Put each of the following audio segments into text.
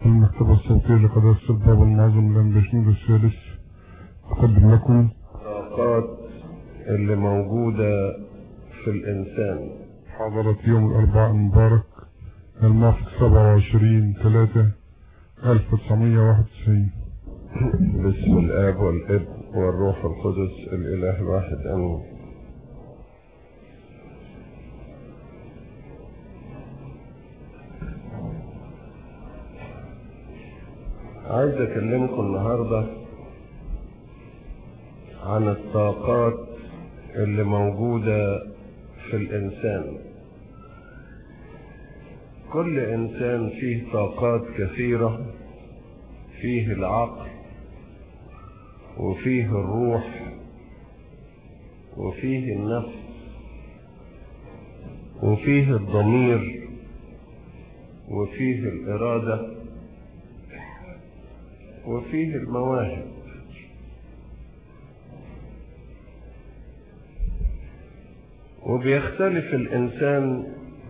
المكتبة الصوتية لقداسة الباب المعظم للبشنود الثالث أقدم لكم الطاقات اللي موجودة في الإنسان حضرة يوم الأربعاء المبارك الموافق 27 3 1991 باسم الآب والابن والروح القدس الإله الواحد آمين عايز أكلمكم النهاردة عن الطاقات اللي موجودة في الإنسان كل إنسان فيه طاقات كثيرة فيه العقل وفيه الروح وفيه النفس وفيه الضمير وفيه الإرادة وفيه المواهب وبيختلف الإنسان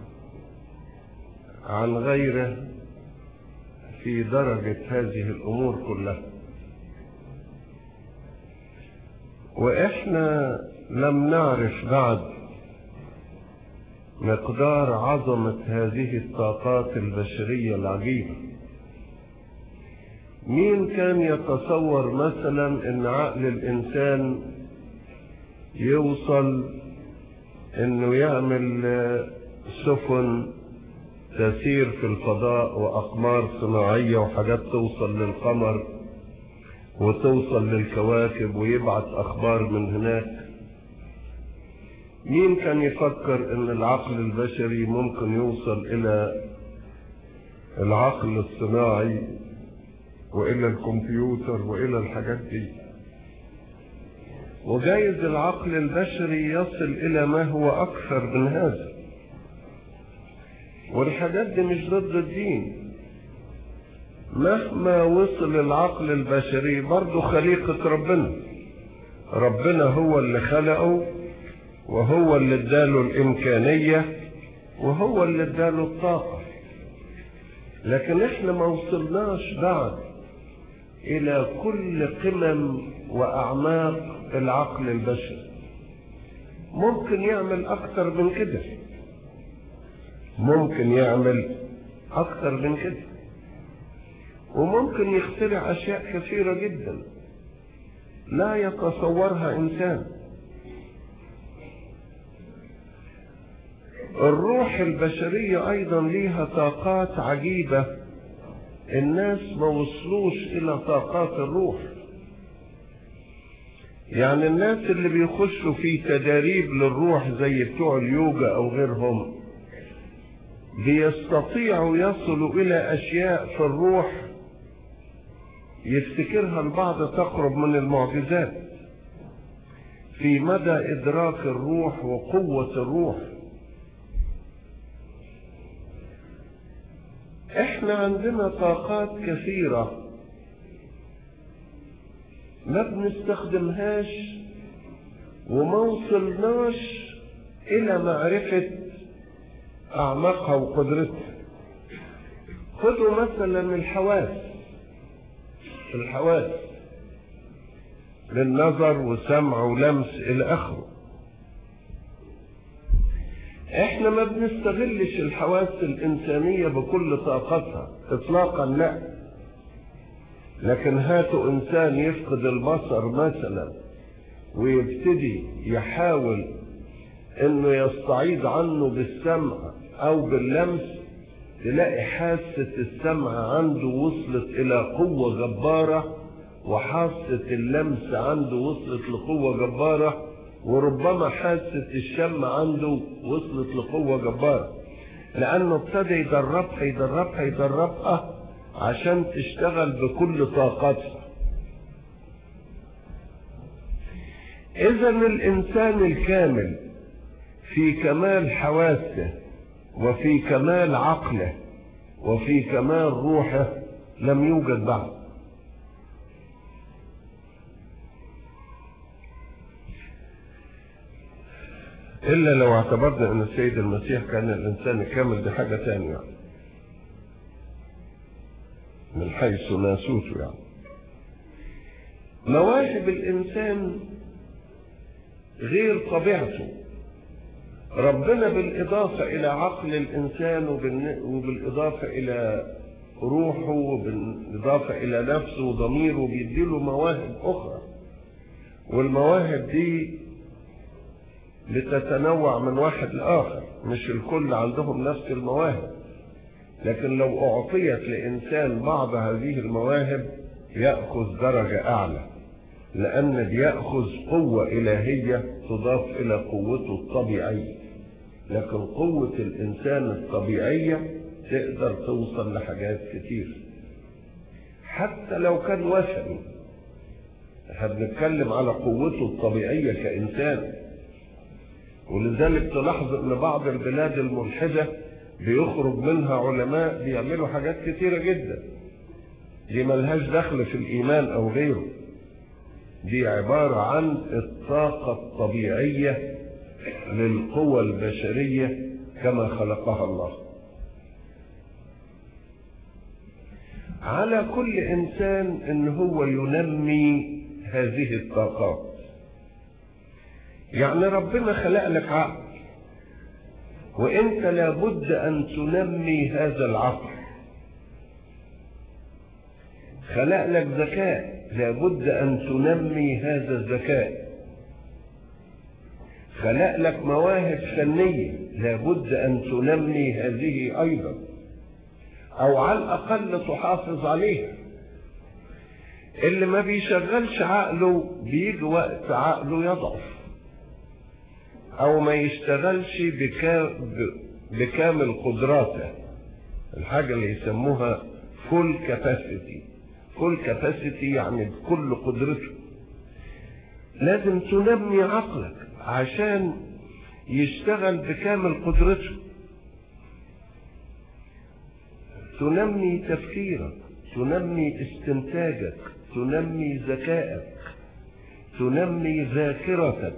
عن غيره في درجة هذه الأمور كلها وإحنا لم نعرف بعد مقدار عظمة هذه الطاقات البشرية العجيبة مين كان يتصور مثلا ان عقل الانسان يوصل انه يعمل سفن تسير في الفضاء واقمار صناعية وحاجات توصل للقمر وتوصل للكواكب ويبعث اخبار من هناك مين كان يفكر ان العقل البشري ممكن يوصل الى العقل الصناعي والى الكمبيوتر والى الحاجات دي وجايز العقل البشري يصل الى ما هو اكثر من هذا والحاجات دي مش ضد الدين مهما وصل العقل البشري برضه خليقة ربنا ربنا هو اللي خلقه وهو اللي اداله الامكانية وهو اللي اداله الطاقة لكن احنا ما وصلناش بعد الى كل قمم واعماق العقل البشري ممكن يعمل اكتر من كده ممكن يعمل اكتر من كده وممكن يخترع اشياء كثيرة جدا لا يتصورها انسان الروح البشرية ايضا ليها طاقات عجيبة الناس ما وصلوش الى طاقات الروح يعني الناس اللي بيخشوا في تداريب للروح زي بتوع اليوجا او غيرهم بيستطيعوا يصلوا الى اشياء في الروح يفتكرها البعض تقرب من المعجزات في مدى ادراك الروح وقوة الروح احنا عندنا طاقات كثيرة ما بنستخدمهاش وما وصلناش الى معرفة اعماقها وقدرتها خذوا مثلا الحواس الحواس للنظر وسمع ولمس الى اخره احنا ما بنستغلش الحواس الانسانية بكل طاقتها اطلاقا لا لكن هاتوا انسان يفقد البصر مثلا ويبتدي يحاول انه يستعيد عنه بالسمع او باللمس تلاقي حاسة السمع عنده وصلت الى قوة جبارة وحاسة اللمس عنده وصلت لقوة جبارة وربما حاسة الشم عنده وصلت لقوة جبارة لأنه ابتدى يدربها يدربها يدربها عشان تشتغل بكل طاقتها إذا الإنسان الكامل في كمال حواسه وفي كمال عقله وفي كمال روحه لم يوجد بعد إلا لو اعتبرنا أن السيد المسيح كان الإنسان الكامل دي حاجة تانية من حيث ناسوته يعني مواهب الإنسان غير طبيعته ربنا بالإضافة إلى عقل الإنسان وبالإضافة إلى روحه وبالإضافة إلى نفسه وضميره بيديله مواهب أخرى والمواهب دي بتتنوع من واحد لآخر مش الكل عندهم نفس المواهب لكن لو أعطيت لإنسان بعض هذه المواهب يأخذ درجة أعلى لأن بيأخذ قوة إلهية تضاف إلى قوته الطبيعية لكن قوة الإنسان الطبيعية تقدر توصل لحاجات كتير حتى لو كان وثني احنا بنتكلم على قوته الطبيعية كإنسان ولذلك تلاحظ ان بعض البلاد الملحدة بيخرج منها علماء بيعملوا حاجات كتيرة جدا دي ملهاش دخل في الإيمان أو غيره دي عبارة عن الطاقة الطبيعية للقوى البشرية كما خلقها الله على كل إنسان إن هو ينمي هذه الطاقات يعني ربنا خلق لك عقل وانت لابد ان تنمي هذا العقل خلق لك ذكاء لابد ان تنمي هذا الذكاء خلق لك مواهب فنية لابد ان تنمي هذه ايضا او على الاقل تحافظ عليها اللي ما بيشغلش عقله بيجي وقت عقله يضعف او ما يشتغلش بكامل قدراته الحاجة اللي يسموها فول كاباسيتي فول كاباسيتي يعني بكل قدرته لازم تنمي عقلك عشان يشتغل بكامل قدرته تنمي تفكيرك تنمي استنتاجك تنمي ذكائك تنمي ذاكرتك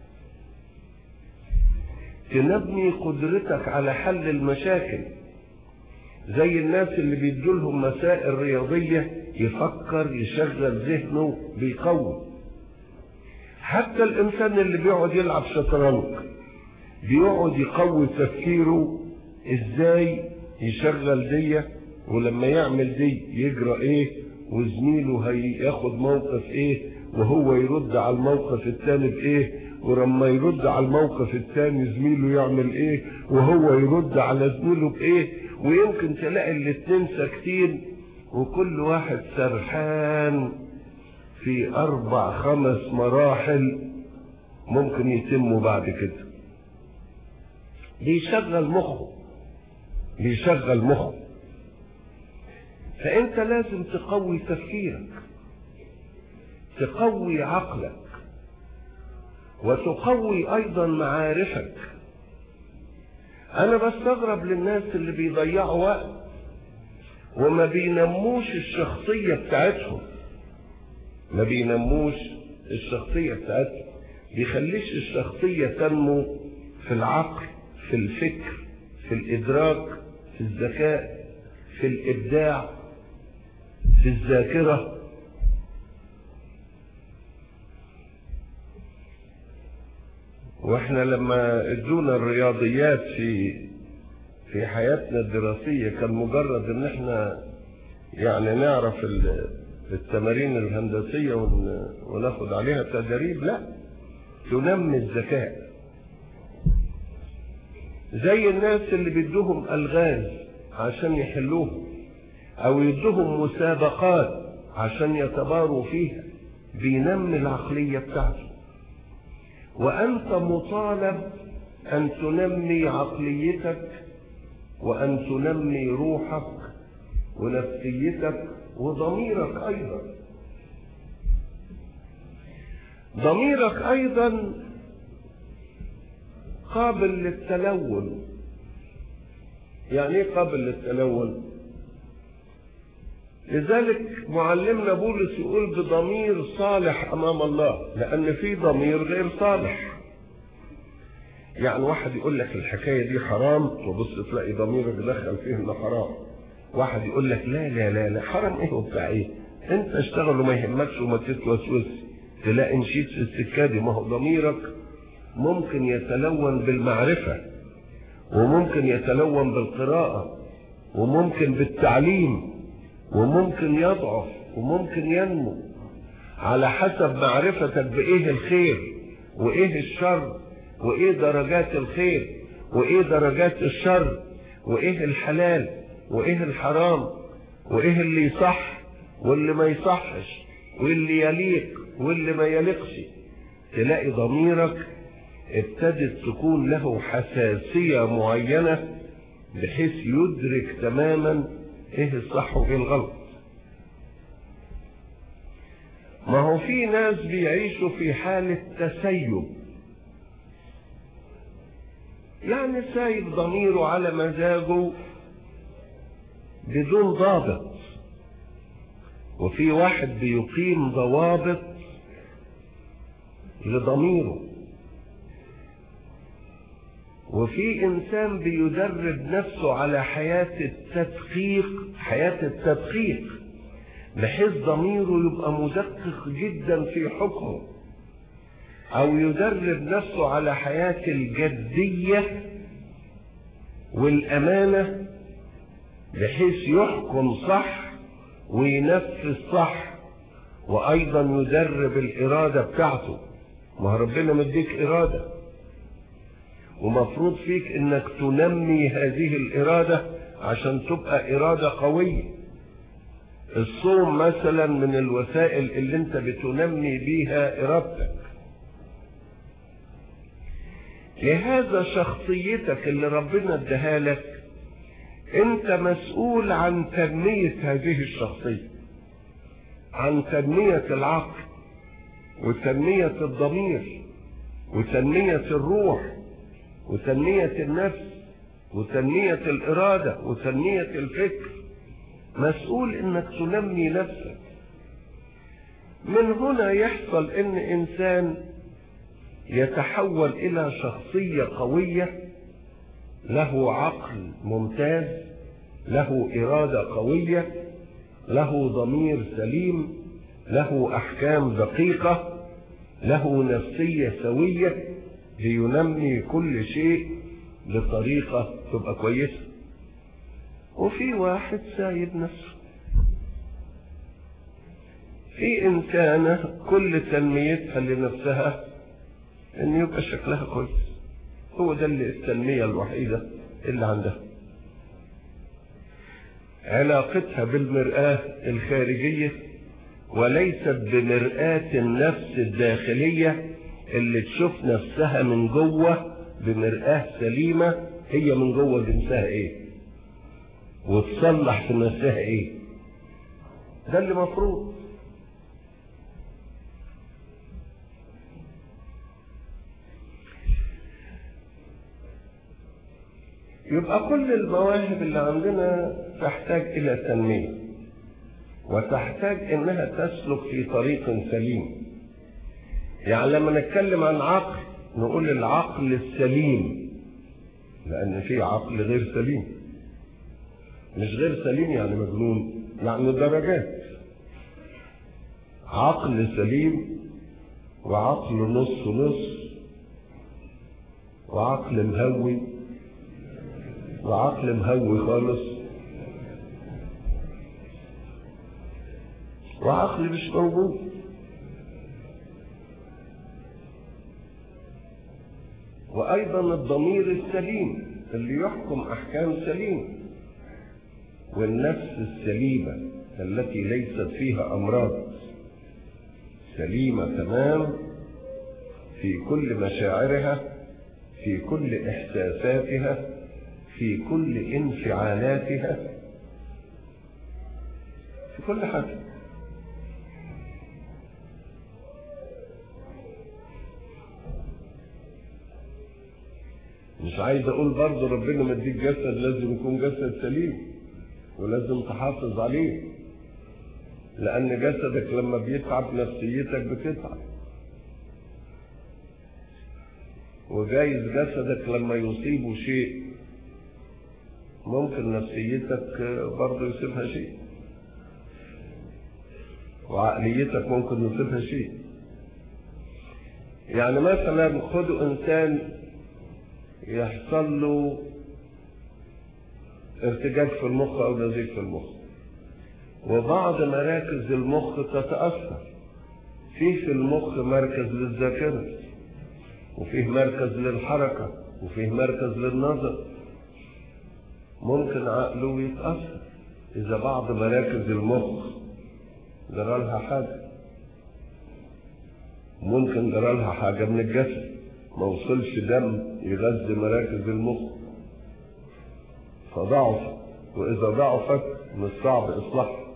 تنمي قدرتك على حل المشاكل زي الناس اللي بيدولهم مسائل رياضية يفكر يشغل ذهنه بيقوي حتى الإنسان اللي بيقعد يلعب شطرنج بيقعد يقوي تفكيره ازاي يشغل دي ولما يعمل دي يجرى ايه وزميله هياخد موقف ايه وهو يرد على الموقف الثاني بايه ولما يرد على الموقف الثاني زميله يعمل ايه وهو يرد على زميله بايه ويمكن تلاقي الاتنين ساكتين وكل واحد سرحان في اربع خمس مراحل ممكن يتموا بعد كده بيشغل مخه بيشغل مخه فانت لازم تقوي تفكيرك تقوي عقلك وتقوي ايضا معارفك انا بستغرب للناس اللي بيضيعوا وقت وما بينموش الشخصية بتاعتهم ما بينموش الشخصية بتاعتهم بيخليش الشخصية تنمو في العقل في الفكر في الإدراك في الذكاء في الإبداع في الذاكرة واحنا لما ادونا الرياضيات في في حياتنا الدراسية كان مجرد ان احنا يعني نعرف التمارين الهندسية وناخد عليها تدريب لا تنمي الذكاء زي الناس اللي بيدوهم الغاز عشان يحلوها او يدوهم مسابقات عشان يتباروا فيها بينمي العقلية بتاعته وأنت مطالب أن تنمي عقليتك وأن تنمي روحك ونفسيتك وضميرك أيضا ضميرك أيضا قابل للتلون يعني ايه قابل للتلون لذلك معلمنا بولس يقول بضمير صالح امام الله لان في ضمير غير صالح يعني واحد يقول لك الحكايه دي حرام وبص تلاقي ضميرك دخل فيه انه حرام واحد يقول لك لا لا لا لا حرام ايه وبتاع ايه انت اشتغل وما يهمكش وما تتوسوس تلاقي مشيت في السكه دي ما هو ضميرك ممكن يتلون بالمعرفه وممكن يتلون بالقراءه وممكن بالتعليم وممكن يضعف وممكن ينمو على حسب معرفتك بايه الخير وايه الشر وايه درجات الخير وايه درجات الشر وايه الحلال وايه الحرام وايه اللي يصح واللي ما يصحش واللي يليق واللي ما يليقش تلاقي ضميرك ابتدت تكون له حساسية معينة بحيث يدرك تماما ايه الصح وايه الغلط ما هو في ناس بيعيشوا في حالة تسيب يعني سايب ضميره على مزاجه بدون ضابط وفي واحد بيقيم ضوابط لضميره وفي انسان بيدرب نفسه على حياة التدقيق حياة التدقيق بحيث ضميره يبقى مدقق جدا في حكمه او يدرب نفسه على حياة الجدية والامانة بحيث يحكم صح وينفذ صح وايضا يدرب الاراده بتاعته ما ربنا مديك اراده ومفروض فيك انك تنمي هذه الاراده عشان تبقى اراده قويه الصوم مثلا من الوسائل اللي انت بتنمي بيها ارادتك لهذا شخصيتك اللي ربنا اداها لك انت مسؤول عن تنمية هذه الشخصية عن تنمية العقل وتنمية الضمير وتنمية الروح وتنمية النفس وتنمية الإرادة وتنمية الفكر مسؤول انك تنمي نفسك من هنا يحصل ان انسان يتحول الى شخصية قوية له عقل ممتاز له إرادة قوية له ضمير سليم له أحكام دقيقة له نفسية سوية لينمي كل شيء بطريقة تبقى كويسة وفي واحد سايب نفسه في إنسانة كل تنميتها لنفسها إن يبقى شكلها كويس هو ده اللي التنمية الوحيدة اللي عندها علاقتها بالمرآة الخارجية وليست بمرآة النفس الداخلية اللي تشوف نفسها من جوه بمرآة سليمة هي من جوه جنسها ايه وتصلح في نفسها ايه ده اللي مفروض يبقى كل المواهب اللي عندنا تحتاج الى تنميه وتحتاج انها تسلك في طريق سليم يعني لما نتكلم عن عقل نقول العقل السليم لان في عقل غير سليم مش غير سليم يعني مجنون يعني درجات عقل سليم وعقل نص نص وعقل مهوي وعقل مهوي خالص وعقل مش موجود وايضا الضمير السليم اللي يحكم احكام سليمه والنفس السليمه التي ليست فيها امراض سليمه تمام في كل مشاعرها في كل احساساتها في كل انفعالاتها في كل حاجه مش عايز اقول برضه ربنا مديك جسد لازم يكون جسد سليم ولازم تحافظ عليه لان جسدك لما بيتعب نفسيتك بتتعب وجايز جسدك لما يصيبه شيء ممكن نفسيتك برضه يصيبها شيء وعقليتك ممكن يصيبها شيء يعني مثلا خدوا انسان يحصل له ارتجاج في المخ او نزيف في المخ وبعض مراكز المخ تتأثر في في المخ مركز للذاكرة وفيه مركز للحركة وفيه مركز للنظر ممكن عقله يتأثر إذا بعض مراكز المخ جرى لها حاجة ممكن جرى لها حاجة من الجسد ما وصلش دم يغذي مراكز المخ فضعف وإذا ضعفت من الصعب إصلاحها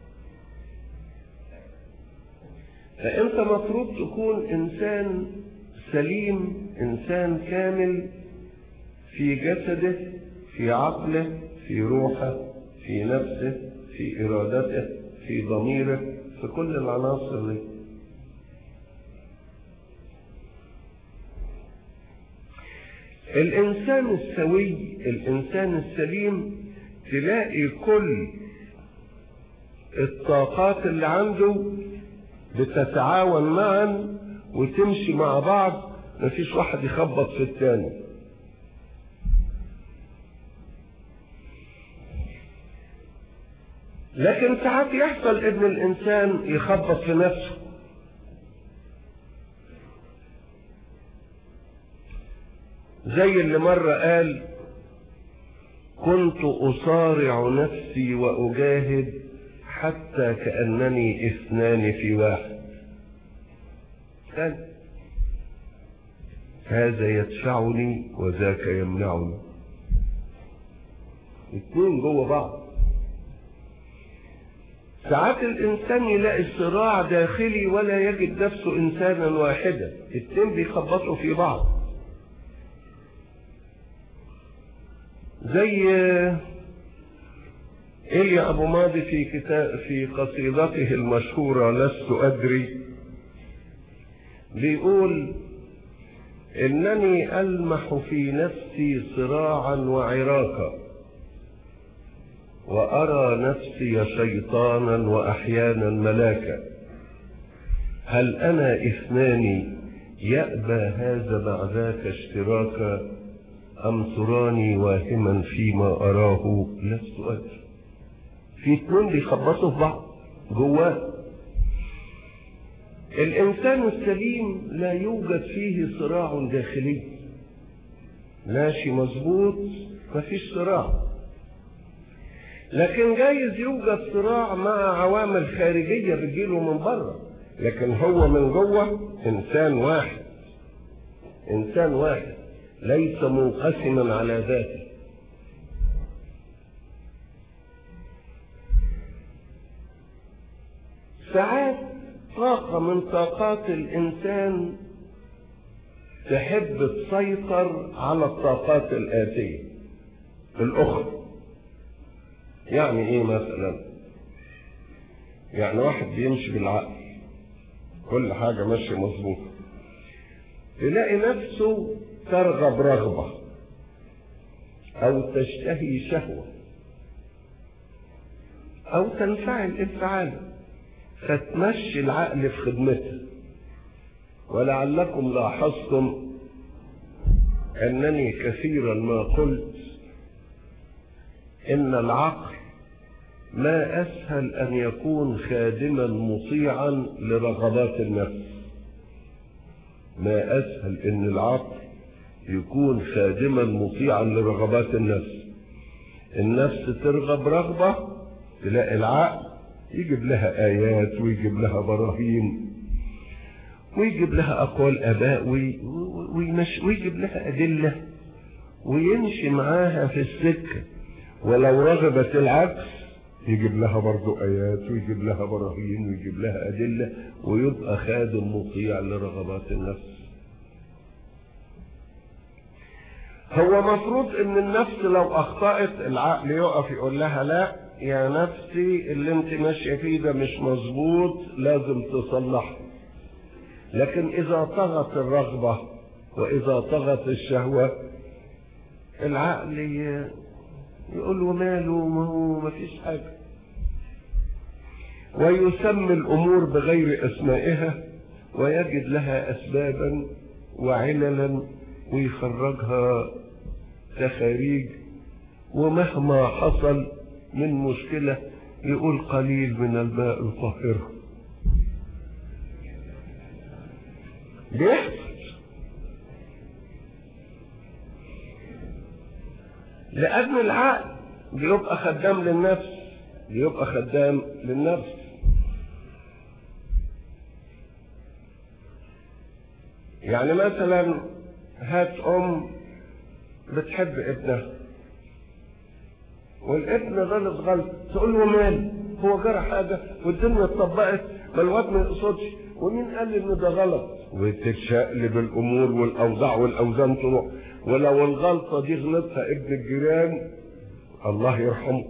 فأنت مفروض تكون إنسان سليم إنسان كامل في جسده في عقله في روحه في نفسه في إرادته في ضميره في كل العناصر دي الإنسان السوي الإنسان السليم تلاقي كل الطاقات اللي عنده بتتعاون معا وتمشي مع بعض مفيش واحد يخبط في التاني لكن ساعات يحصل ان الانسان يخبط في نفسه زي اللي مرة قال كنت أصارع نفسي وأجاهد حتى كأنني اثنان في واحد قال هذا يدفعني وذاك يمنعني اتنين جوه بعض ساعات الانسان يلاقي صراع داخلي ولا يجد نفسه انسانا واحدا اتنين بيخبطوا في بعض زي إيليا أبو ماضي في كتاب في قصيدته المشهورة لست أدري بيقول إنني ألمح في نفسي صراعا وعراكا وأرى نفسي شيطانا وأحيانا ملاكا هل أنا إثنان يأبى هذا مع ذاك اشتراكا أم تراني واهما فيما أراه لست أدري في اتنين بيخبطوا في بعض جواه الإنسان السليم لا يوجد فيه صراع داخلي ماشي مظبوط مفيش صراع لكن جايز يوجد صراع مع عوامل خارجية بتجيله من بره لكن هو من جوه إنسان واحد إنسان واحد ليس منقسما على ذاته ساعات طاقة من طاقات الإنسان تحب تسيطر على الطاقات الآتية الأخرى يعني إيه مثلا يعني واحد بيمشي بالعقل كل حاجة ماشية مظبوطة تلاقي نفسه ترغب رغبة أو تشتهي شهوة أو تنفعل انفعال فتمشي العقل في خدمته ولعلكم لاحظتم أنني كثيرا ما قلت إن العقل ما أسهل أن يكون خادما مطيعا لرغبات النفس ما أسهل أن العقل يكون خادما مطيعا لرغبات النفس النفس ترغب رغبة تلاقي العقل يجيب لها آيات ويجيب لها براهين ويجيب لها أقوال آباء ويمش ويجيب لها أدلة ويمشي معاها في السكة ولو رغبت العكس يجيب لها برضو آيات ويجيب لها براهين ويجيب لها أدلة ويبقى خادم مطيع لرغبات النفس هو مفروض ان النفس لو اخطأت العقل يقف يقول لها لا يا نفسي اللي انت ماشية فيه ده مش مظبوط لازم تصلحه لكن اذا طغت الرغبة واذا طغت الشهوة العقل يقول له ماله ما هو ما فيش حاجة ويسمي الأمور بغير أسمائها ويجد لها أسبابا وعللا ويخرجها تخاريج ومهما حصل من مشكلة يقول قليل من الماء الطاهر بيحصل لأن العقل بيبقى خدام للنفس بيبقى خدام للنفس يعني مثلا هات أم بتحب ابنها والابن غلط غلط تقول له مال هو جرى حاجة والدنيا اتطبقت ما الواد ما يقصدش ومين قال ان ده غلط وتتشقلب الامور والاوضاع والاوزان تروح ولو الغلطة دي غلطها ابن الجيران الله يرحمه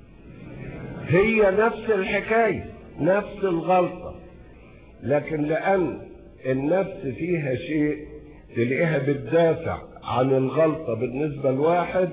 هي نفس الحكاية نفس الغلطة لكن لأن النفس فيها شيء تلاقيها بتدافع عن الغلطة بالنسبة لواحد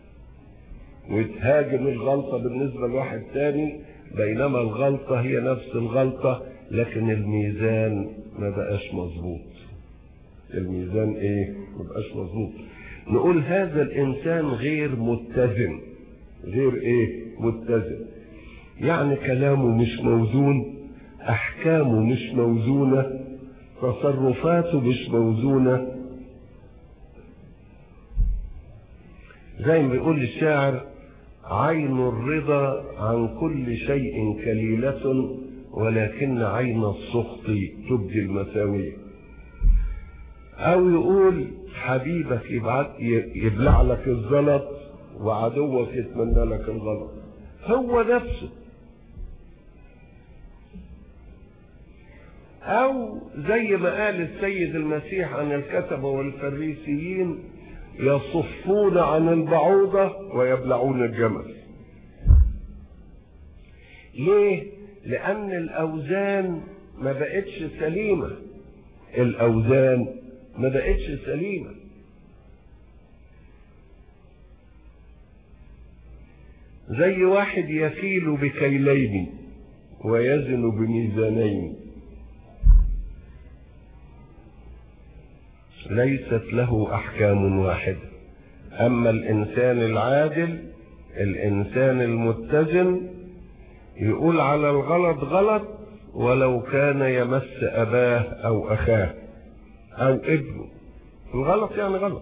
وتهاجم الغلطة بالنسبة لواحد تاني بينما الغلطة هي نفس الغلطة لكن الميزان ما بقاش مظبوط الميزان ايه ما بقاش مظبوط نقول هذا الانسان غير متزن غير ايه متزن يعني كلامه مش موزون احكامه مش موزونة تصرفاته مش موزونة زي ما بيقول الشاعر عين الرضا عن كل شيء كليلة ولكن عين السخط تبدي المساوية او يقول حبيبك يبعت يبلع لك الزلط وعدوك يتمنى لك الغلط هو نفسه او زي ما قال السيد المسيح عن الكتبة والفريسيين يصفون عن البعوضة ويبلعون الجمل ليه لان الاوزان ما بقتش سليمة الاوزان ما بقتش سليمة زي واحد يكيل بكيلين ويزن بميزانين ليست له احكام واحده اما الانسان العادل الانسان المتزن يقول على الغلط غلط ولو كان يمس اباه او اخاه او ابنه الغلط يعني غلط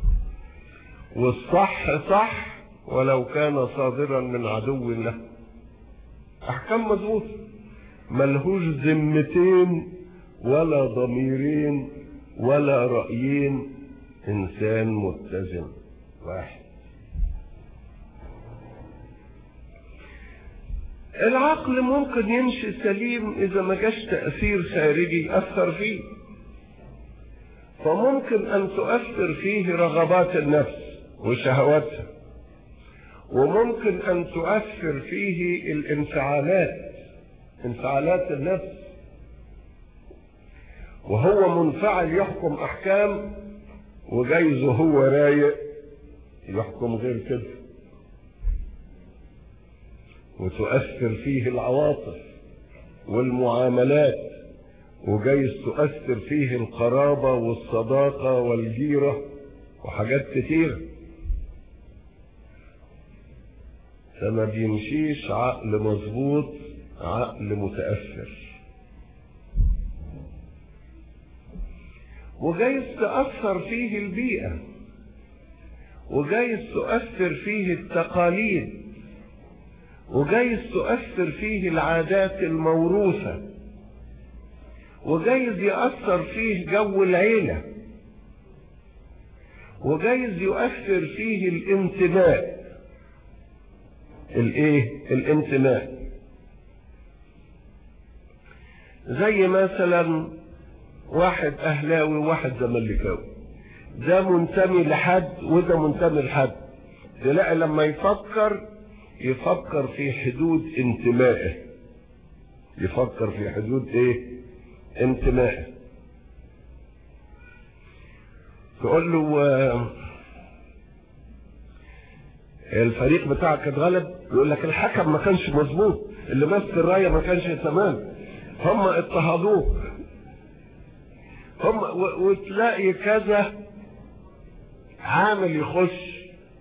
والصح صح ولو كان صادرا من عدو له احكام مظبوطه ملهوش ذمتين ولا ضميرين ولا رأيين إنسان متزن واحد العقل ممكن يمشي سليم إذا ما جاش تأثير خارجي يأثر فيه فممكن أن تؤثر فيه رغبات النفس وشهواتها وممكن أن تؤثر فيه الانفعالات انفعالات النفس وهو منفعل يحكم احكام وجايز وهو رايق يحكم غير كده وتؤثر فيه العواطف والمعاملات وجايز تؤثر فيه القرابة والصداقة والجيرة وحاجات كتيرة فما بيمشيش عقل مظبوط عقل متأثر وجايز تأثر فيه البيئة وجايز تؤثر فيه التقاليد وجايز تؤثر فيه العادات الموروثة وجايز يأثر فيه جو العيلة وجايز يؤثر فيه الانتماء الايه الانتماء زي مثلا واحد اهلاوي وواحد زملكاوي ده منتمي لحد وده منتمي لحد تلاقي لما يفكر يفكر في حدود انتمائه يفكر في حدود ايه انتمائه تقول له الفريق بتاعك اتغلب يقول لك الحكم ما كانش مظبوط اللي ماسك الرايه ما كانش تمام هم اضطهدوه هم و- وتلاقي كذا عامل يخش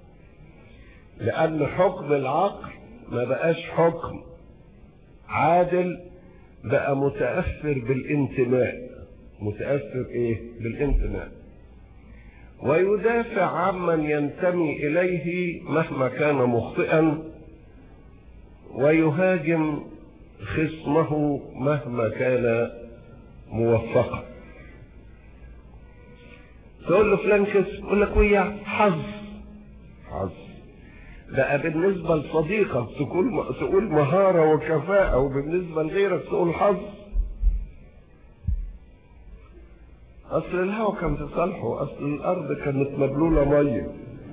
لأن حكم العقل ما بقاش حكم عادل بقى متأثر بالانتماء متأثر ايه بالانتماء ويدافع عمن ينتمي إليه مهما كان مخطئا ويهاجم خصمه مهما كان موفقا تقول له فلان كسب يقول لك ويا حظ حظ بقى بالنسبة لصديقك تقول تقول مهارة وكفاءة وبالنسبة لغيرك تقول حظ أصل الهوا كان في صالحه أصل الأرض كانت مبلولة مية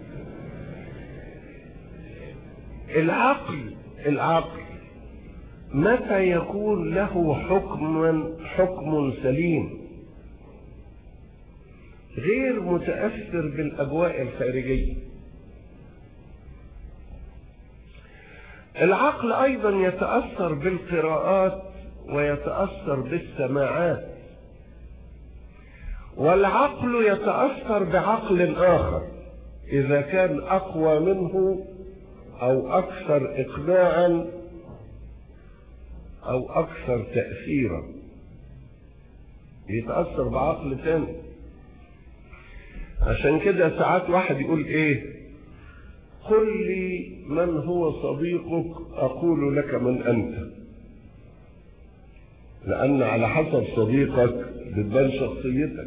العقل العقل متى يكون له حكم حكم سليم غير متأثر بالأجواء الخارجية العقل أيضا يتأثر بالقراءات ويتأثر بالسماعات والعقل يتأثر بعقل آخر إذا كان أقوى منه أو أكثر إقناعا أو أكثر تأثيرا يتأثر بعقل ثاني عشان كده ساعات واحد يقول ايه قل لي من هو صديقك اقول لك من انت لان على حسب صديقك بتبان شخصيتك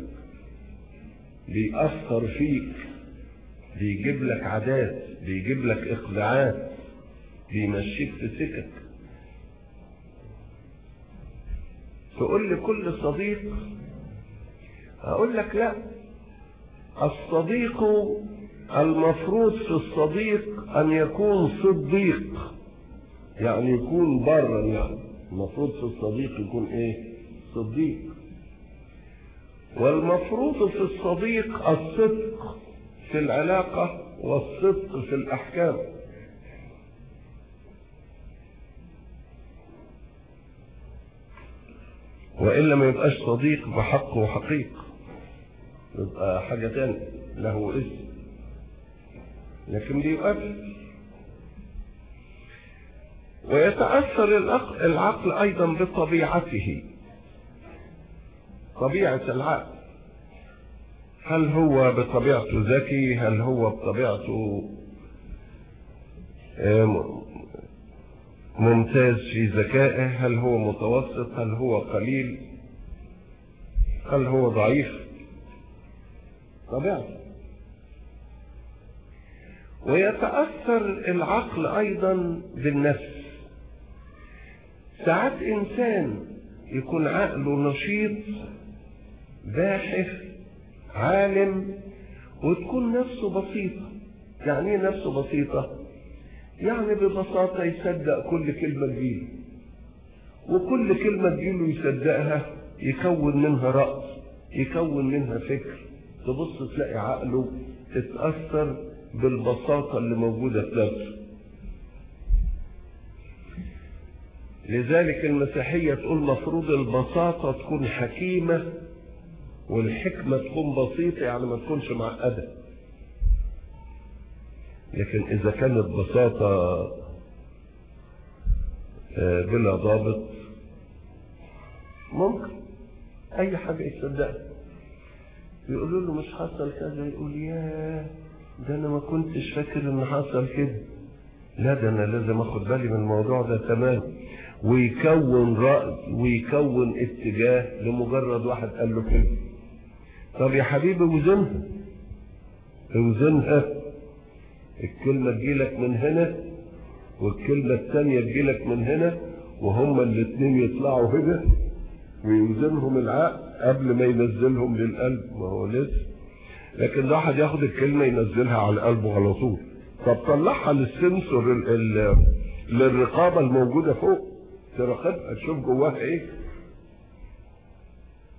بيأثر فيك بيجيب لك عادات بيجيب لك اقلاعات بيمشيك في سكك تقول لي كل صديق اقول لك لا الصديق المفروض في الصديق ان يكون صديق يعني يكون برا يعني المفروض في الصديق يكون ايه صديق والمفروض في الصديق الصدق في العلاقة والصدق في الأحكام وإلا ما يبقاش صديق بحق وحقيق يبقى حاجة تانية له اسم لكن بيقابل ويتأثر العقل, العقل أيضا بطبيعته طبيعة العقل هل هو بطبيعته ذكي هل هو بطبيعته ممتاز في ذكائه هل هو متوسط هل هو قليل هل هو ضعيف طبيعته ويتأثر العقل أيضا بالنفس ساعات إنسان يكون عقله نشيط باحث عالم وتكون نفسه بسيطة يعني ايه نفسه بسيطة يعني ببساطة يصدق كل كلمة تجيله وكل كلمة تجيله يصدقها يكون منها رأس يكون منها فكر تبص تلاقي عقله اتأثر بالبساطة اللي موجودة في نفسه لذلك المسيحية تقول مفروض البساطة تكون حكيمة والحكمة تكون بسيطة يعني ما تكونش معقدة لكن إذا كانت بساطة بلا ضابط ممكن أي حاجة يصدقها يقولوا له مش حصل كذا يقول ياه ده أنا ما كنتش فاكر إن حصل كده لا ده أنا لازم أخد بالي من الموضوع ده تمام ويكون رأي ويكون اتجاه لمجرد واحد قال له كده طب يا حبيبي وزنها اوزنها الكلمة تجيلك من هنا والكلمة الثانية تجيلك من هنا وهما الاثنين يطلعوا هنا ويوزنهم العقل قبل ما ينزلهم للقلب ما هو لسه لكن ده واحد ياخد الكلمة ينزلها على قلبه على طول طب طلعها للسنسور ال ال للرقابة الموجودة فوق تراقبها تشوف جواها ايه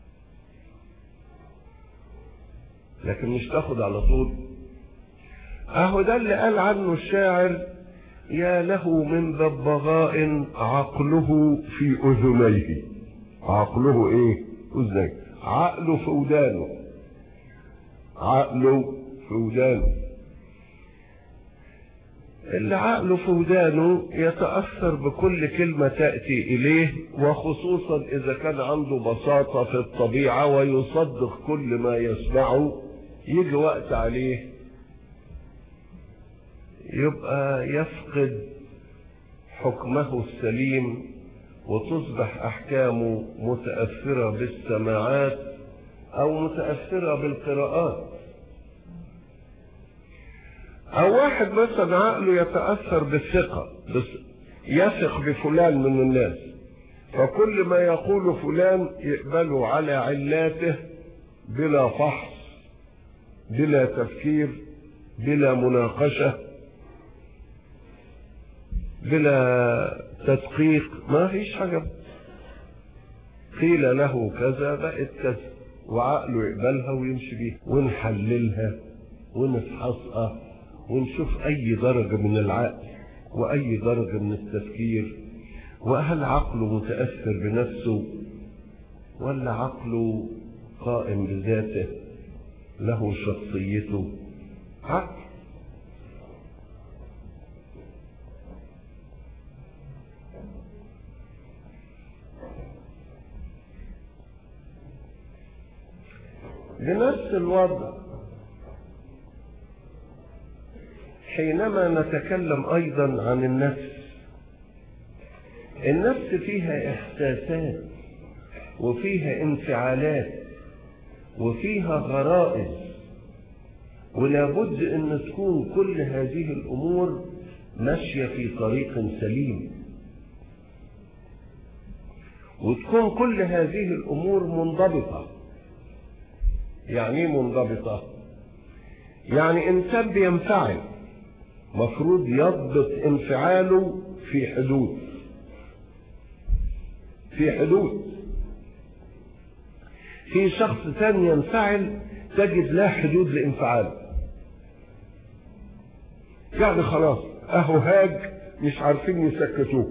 لكن مش تاخد على طول اهو ده اللي قال عنه الشاعر يا له من ببغاء عقله في اذنيه عقله ايه اذنيه عقله في ودانه عقله في ودانه اللي عقله في ودانه يتأثر بكل كلمة تأتي إليه وخصوصا إذا كان عنده بساطة في الطبيعة ويصدق كل ما يسمعه يجي وقت عليه يبقى يفقد حكمه السليم وتصبح أحكامه متأثرة بالسماعات أو متأثرة بالقراءات أو واحد مثلا عقله يتأثر بالثقة بس يثق بفلان من الناس فكل ما يقول فلان يقبله على علاته بلا فحص بلا تفكير بلا مناقشة بلا تدقيق ما فيش حاجة قيل له كذا بقت كذا وعقله يقبلها ويمشي بيها ونحللها ونفحصها ونشوف أي درجة من العقل وأي درجة من التفكير وهل عقله متأثر بنفسه ولا عقله قائم بذاته له شخصيته عقل بنفس الوضع حينما نتكلم ايضا عن النفس النفس فيها احساسات وفيها انفعالات وفيها غرائز ولابد ان تكون كل هذه الامور ماشيه في طريق سليم وتكون كل هذه الامور منضبطه يعني ايه منضبطه يعني انسان بينفعل مفروض يضبط انفعاله في حدود في حدود في شخص ثاني ينفعل تجد لا حدود لانفعاله يعني خلاص اهو هاج مش عارفين يسكتوه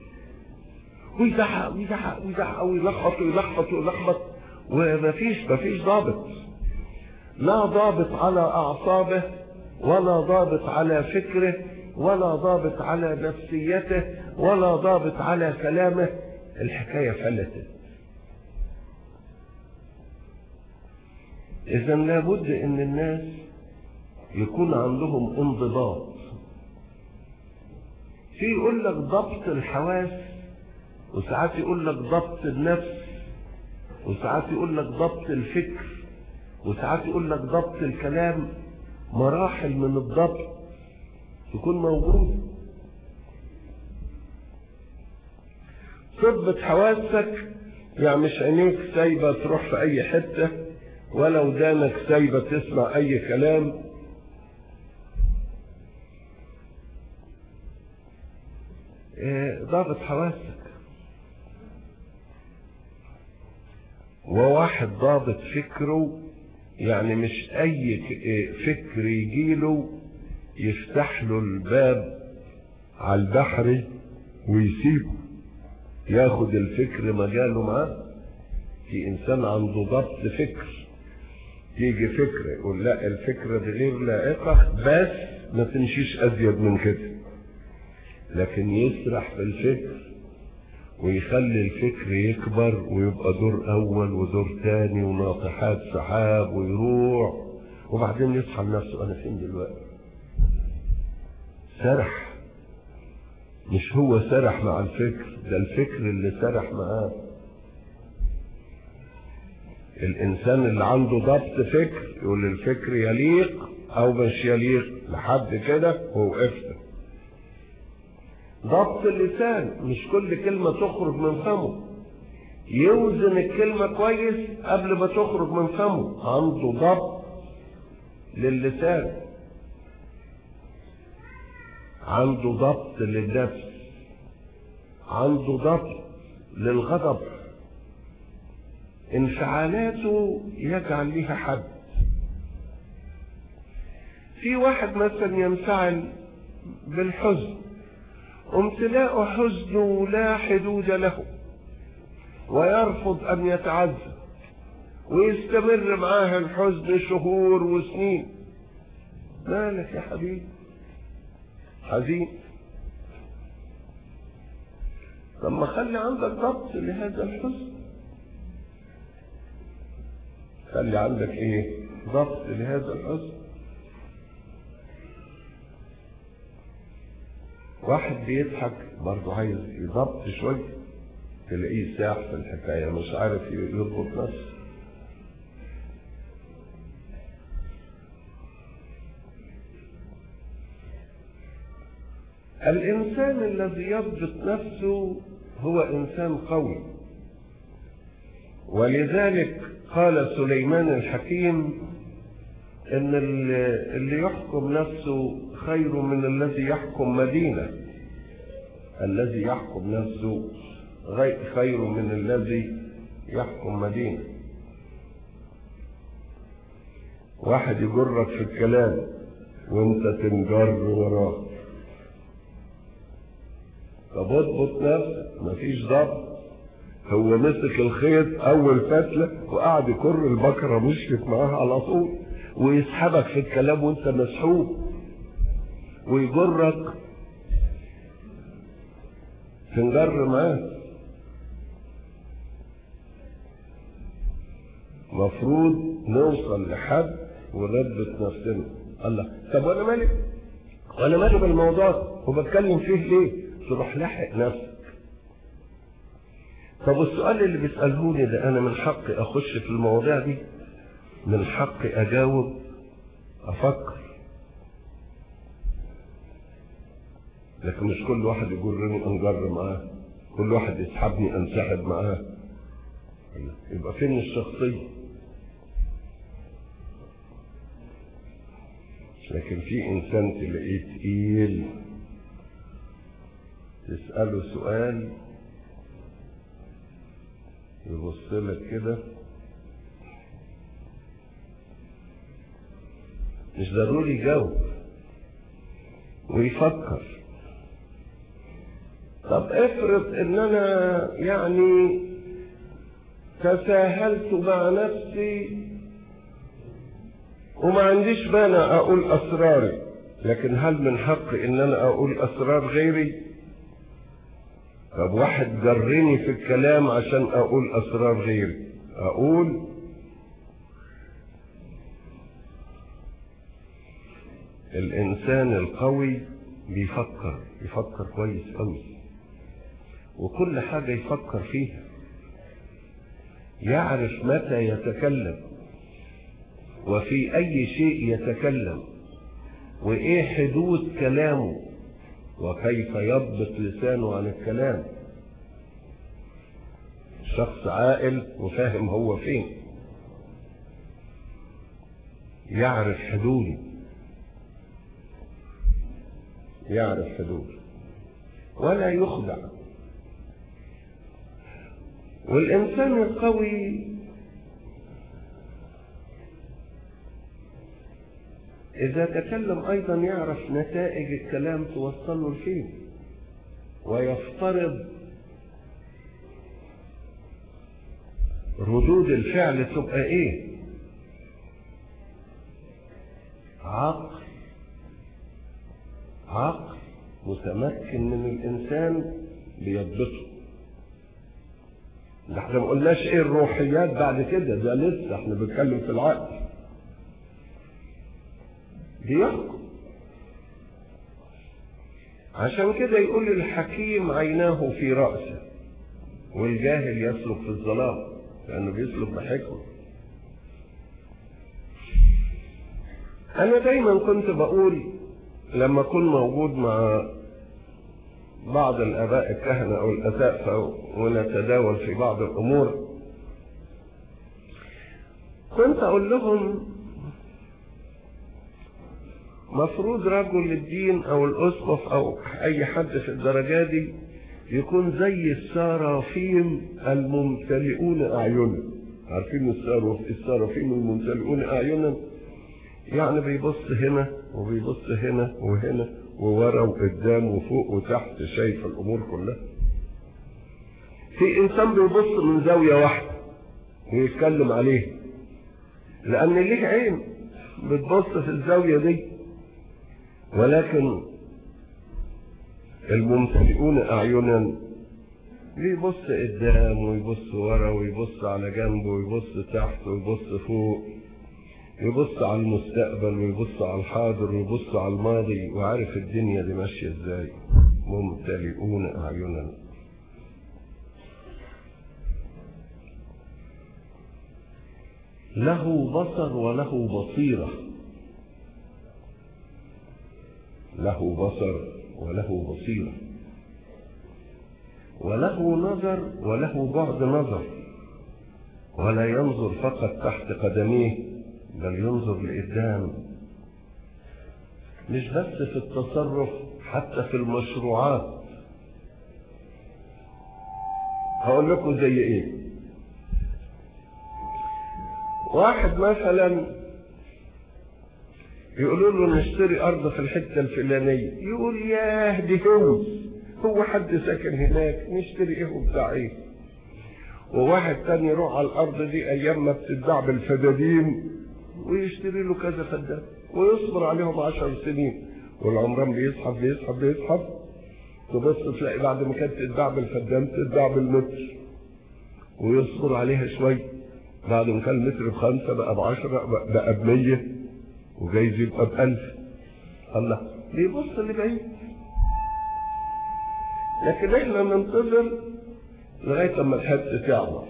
ويزعق ويزعق ويزعق ويلخبط ويلخبط ويلخبط ومفيش مفيش ضابط لا ضابط على اعصابه ولا ضابط على فكره ولا ضابط على نفسيته ولا ضابط على كلامه الحكايه فلتت اذا لابد ان الناس يكون عندهم انضباط في يقول لك ضبط الحواس وساعات يقول لك ضبط النفس وساعات يقول لك ضبط الفكر وساعات يقول لك ضبط الكلام مراحل من الضبط تكون موجود تضبط حواسك يعني مش عينيك سايبه تروح في اي حته ولا ودانك سايبه تسمع اي كلام ضابط حواسك وواحد ضابط فكره يعني مش اي فكر يجيله يفتح له الباب على البحر ويسيبه ياخد الفكر مجاله معاه في انسان عنده ضبط فكر يجي فكرة يقول لا الفكرة دي غير لائقة بس ما تمشيش ازيد من كده لكن يسرح في الفكر ويخلي الفكر يكبر ويبقى دور اول ودور تاني وناطحات سحاب ويروح وبعدين يصحى لنفسه انا فين دلوقتي سرح مش هو سرح مع الفكر ده الفكر اللي سرح معاه الانسان اللي عنده ضبط فكر يقول الفكر يليق او مش يليق لحد كده ووقفت ضبط اللسان مش كل كلمة تخرج من فمه يوزن الكلمة كويس قبل ما تخرج من فمه عنده ضبط للسان عنده ضبط للنفس عنده ضبط للغضب انفعالاته يجعل لها حد في واحد مثلا ينفعل بالحزن امتلاء حزنه لا حدود له ويرفض ان يتعذب ويستمر معاه الحزن شهور وسنين مالك يا حبيبي حزين طب ما خلي عندك ضبط لهذا الحزن خلي عندك ايه ضبط لهذا الحزن واحد بيضحك برضه عايز يضبط شويه تلاقيه ساح في الحكايه مش عارف يضبط نفسه الإنسان الذي يضبط نفسه هو إنسان قوي ولذلك قال سليمان الحكيم إن اللي يحكم نفسه خير من الذي يحكم مدينة الذي يحكم نفسه خير من الذي يحكم مدينة واحد يجرك في الكلام وانت تنجر وراه طب اضبط نفسك مفيش ضبط هو مسك الخيط اول فتله وقعد يكر البكره مشيت معاها على طول ويسحبك في الكلام وانت مسحوب ويجرك تنجر معاه مفروض نوصل لحد ونثبت نفسنا الله طب وانا مالي وانا مالي بالموضوع ده وبتكلم فيه ليه تروح لاحق نفسك طب السؤال اللي بيسألهوني ده أنا من حقي أخش في المواضيع دي من حقي أجاوب أفكر لكن مش كل واحد يجرني أنجر معاه كل واحد يسحبني أنسحب معاه يبقى فين الشخصية لكن في إنسان تلاقيه تقيل تسأله سؤال يبص لك كده مش ضروري يجاوب ويفكر طب افرض ان انا يعني تساهلت مع نفسي وما عنديش مانع اقول اسراري لكن هل من حقي ان انا اقول اسرار غيري طب واحد جرني في الكلام عشان اقول اسرار غيري اقول الانسان القوي بيفكر يفكر كويس قوي وكل حاجة يفكر فيها يعرف متى يتكلم وفي اي شيء يتكلم وايه حدود كلامه وكيف يضبط لسانه عن الكلام شخص عاقل وفاهم هو فين يعرف حدوده يعرف حدوده ولا يخدع والإنسان القوي إذا تكلم أيضا يعرف نتائج الكلام توصله لفين ويفترض ردود الفعل تبقى إيه عقل عقل متمكن من الإنسان بيضبطه ده احنا ما قلناش ايه الروحيات بعد كده ده لسه احنا بنتكلم في العقل بيحكم عشان كده يقول الحكيم عيناه في رأسه والجاهل يسلك في الظلام لأنه بيسلك بحكمة أنا دايما كنت بقول لما أكون موجود مع بعض الآباء الكهنة أو الأساتذة ونتداول في بعض الأمور كنت أقول لهم مفروض رجل الدين او الاسقف او اي حد في الدرجات دي يكون زي السرافيم الممتلئون اعينا عارفين السرافيم الممتلئون اعينا يعني بيبص هنا وبيبص هنا وهنا وورا وقدام وفوق وتحت شايف الامور كلها في انسان بيبص من زاويه واحده ويتكلم عليه لان ليه عين بتبص في الزاويه دي ولكن الممتلئون اعينا بيبص قدام ويبص ورا ويبص على جنبه ويبص تحت ويبص فوق يبص على المستقبل ويبص على الحاضر ويبص على الماضي وعارف الدنيا دي ماشيه ازاي ممتلئون اعينا له بصر وله بصيره له بصر وله بصيره وله نظر وله بعد نظر ولا ينظر فقط تحت قدميه بل ينظر لقدام مش بس في التصرف حتى في المشروعات هقول لكم زي ايه واحد مثلا يقولوا له نشتري ارض في الحته الفلانيه يقول ياه دي هوس هو حد ساكن هناك نشتري ايه وبتاع ايه وواحد تاني يروح على الارض دي ايام ما بتتباع بالفدادين ويشتري له كذا فدان ويصبر عليهم عشر سنين والعمران بيسحب بيسحب بيسحب تبص تلاقي بعد ما كانت تتباع بالفدان تتباع بالمتر ويصبر عليها شوية بعد ما كان المتر بخمسة بقى بعشرة بقى بمية وجايز يبقى بألف الله بيبص لبعيد لكن احنا ننتظر لغاية اما الحد تعمر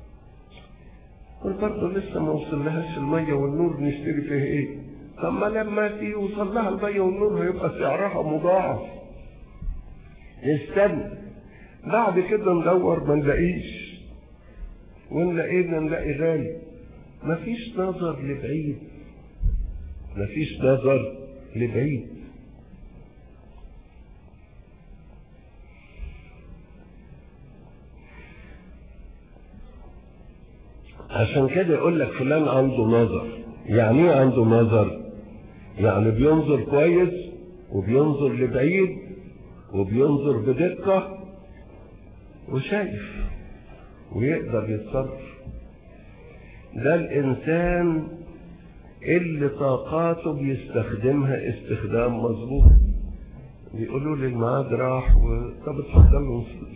برضه لسه ما وصلهاش المية والنور نشتري فيها ايه طب ما لما يوصل لها المية والنور هيبقى سعرها مضاعف نستنى بعد كده ندور ما نلاقيش وان لقينا نلاقي غالي مفيش نظر لبعيد مفيش نظر لبعيد عشان كده يقول لك فلان عنده نظر يعني ايه عنده نظر يعني بينظر كويس وبينظر لبعيد وبينظر بدقة وشايف ويقدر يتصرف ده الإنسان اللي طاقاته بيستخدمها استخدام مظبوط بيقولوا لي الميعاد راح و... طب اتفضلوا